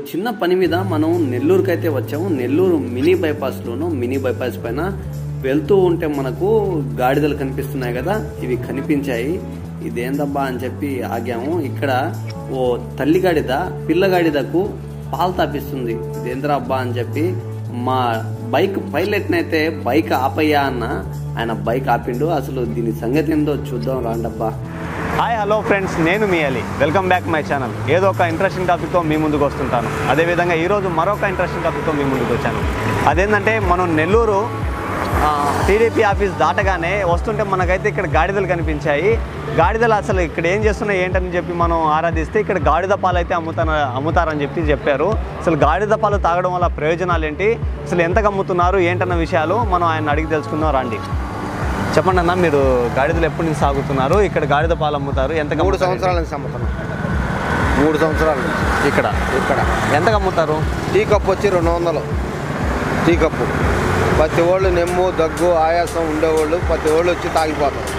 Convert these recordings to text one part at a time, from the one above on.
చిన్న పని మీద మనం నెల్లూరుకి అయితే వచ్చాము నెల్లూరు మినీ బైపాస్లోను మినీ బైపాస్ పైన వెళ్తూ ఉంటే మనకు గాడిదలు కనిపిస్తున్నాయి కదా ఇవి కనిపించాయి ఇదేందబ్బా అని చెప్పి ఆగాము ఇక్కడ ఓ తల్లి గాడిద పిల్ల గాడిదకు పాలు తాపిస్తుంది ఇదేంద్రా అబ్బా అని చెప్పి మా బైక్ పైలట్నైతే బైక్ ఆపయ్యా అన్న ఆయన బైక్ ఆపిండు అసలు దీని సంగతి ఏందో చూద్దాం రాండబ్బా హాయ్ హలో ఫ్రెండ్స్ నేను మీ Ali welcome back my channel ఏదో ఒక ఇంట్రెస్టింగ్ టాపిక్తో మీ ముందుకు వస్తుంటాను అదేవిధంగా ఈరోజు మరొక ఇంట్రెస్టింగ్ టాపిక్తో మీ ముందుకు వచ్చాను అదేంటంటే మనం నెల్లూరు టీడీపీ ఆఫీస్ దాటగానే వస్తుంటే మనకైతే ఇక్కడ గాడిదలు కనిపించాయి గాడిదలు అసలు ఇక్కడ ఏం చేస్తున్నాయి ఏంటని చెప్పి మనం ఆరాధిస్తే ఇక్కడ గాడిద పాలు అయితే అమ్ముతాన అమ్ముతారని చెప్పి చెప్పారు అసలు గాడిద పాలు తాగడం వల్ల ప్రయోజనాలు ఏంటి అసలు ఎంతకు అమ్ముతున్నారు ఏంటన్న విషయాలు మనం ఆయన అడిగి తెలుసుకుందాం రండి చెప్పండి అన్న మీరు గాడిదలు ఎప్పటి నుంచి సాగుతున్నారు ఇక్కడ గాడిద పాలు అమ్ముతారు ఎంత మూడు సంవత్సరాల నుంచి అమ్ముతున్నాం మూడు సంవత్సరాల నుంచి ఇక్కడ ఇక్కడ ఎంతకు అమ్ముతారు టీ కప్పు వచ్చి రెండు వందలు టీ కప్పు ప్రతి వాళ్ళు నెమ్ము దగ్గు ఆయాసం ఉండేవాళ్ళు ప్రతి వాళ్ళు వచ్చి తాగిపోతారు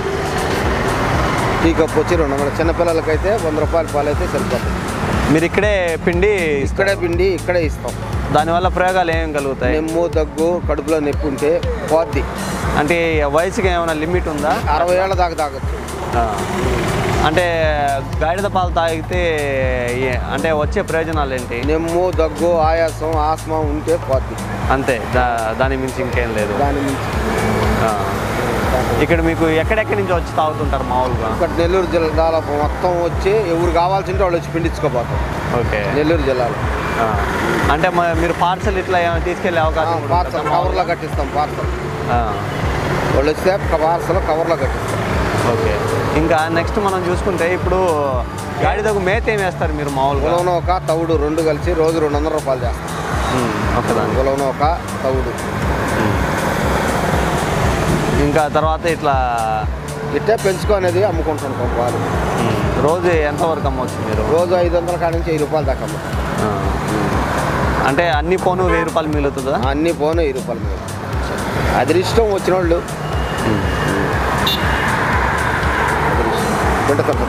టీ కప్పు వచ్చి రెండు వందలు చిన్నపిల్లలకైతే వంద రూపాయల పాలు అయితే సరిపోతుంది మీరు ఇక్కడే పిండి ఇక్కడే పిండి ఇక్కడే ఇస్తాం దానివల్ల ప్రయోగాలు ఏం కలుగుతాయి నెమ్ము దగ్గు కడుపులో నొప్పి ఉంటే పోద్ది అంటే వయసుకి ఏమైనా లిమిట్ ఉందా అరవై ఏళ్ళ దాకా తాగొచ్చు ఆ. అంటే గాడిద పాలు తాగితే ఏ- అంటే వచ్చే ప్రయోజనాలు ఏంటి నెమ్ము దగ్గు ఆయాసం ఆస్మా ఉంటే పోద్ది అంతే దా దాని మించి ఇంకేం లేదు దాని నుంచి ఆ. ఇక్కడ మీకు ఎక్కడెక్కడి నుంచి వచ్చి తాగుతుంటారు మామూలుగా ఇక్కడ నెల్లూరు జిల్లాలో మొత్తం వచ్చి ఎవరు కావాల్సింటే వాళ్ళు వచ్చి పిండించుకోపోతాం ఓకే నెల్లూరు జిల్లాలో ఆ. అంటే మ- మీరు పార్సల్ ఇట్లా ఏమైనా తీసుకెళ్ళే అవకాశం కూడా పార్సల్ ఉంటుందా కవర్లో మామూలుగా? కట్టిస్తాం పార్సల్ ఆ. వాళ్ళు వస్తే పార్సల్ కవర్లో కట్టిస్తాం ఓకే ఇంకా నెక్స్ట్ మనం చూసుకుంటే ఇప్పుడు గాడిదకు మేత ఏం వేస్తారు మీరు మామూలుగా ఉలవన ఒక తవుడు రెండు కలిసి రోజు రెండు వందల రూపాయలు చేస్తాం ఉమ్, ఒకదానికి ఉలవన ఒక తవుడు ఇంకా తర్వాత ఇట్లా ఇట్టే పెంచుకునేది అమ్ముకుంటుంటాం పాలు ఉమ్, రోజు ఎంతవరకు అమ్మవచ్చు మీరు రోజు ఐదు వందల కాడ నుంచి వెయ్యి రూపాయలు దాకా అమ్ముతాం ఆ. అంటే అన్ని పోను వెయ్యి రూపాయలు మిగులుతుందా అన్నీ పోను వెయ్యి రూపాయలు మీద అదృష్టం వచ్చిన వాళ్ళు గుంట తక్కువ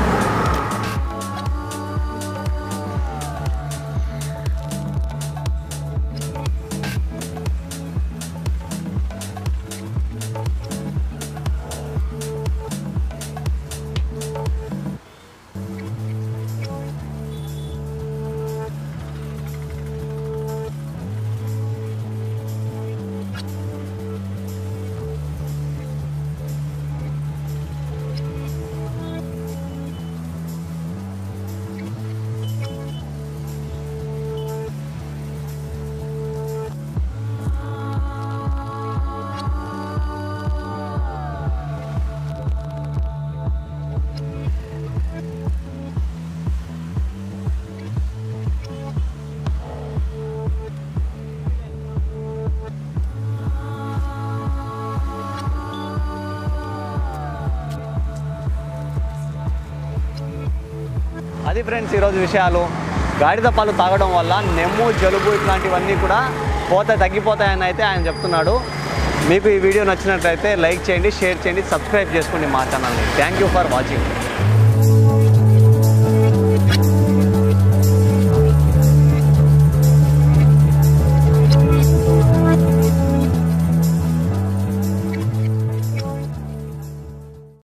అది ఫ్రెండ్స్ ఈరోజు విషయాలు గాడిద పాలు తాగడం వల్ల నెమ్ము జలుబు ఇట్లాంటివన్నీ కూడా పోతే తగ్గిపోతాయని అయితే ఆయన చెప్తున్నాడు మీకు ఈ వీడియో నచ్చినట్లయితే లైక్ చేయండి షేర్ చేయండి సబ్స్క్రైబ్ చేసుకోండి మా ఛానల్ని థ్యాంక్ యూ ఫర్ వాచింగ్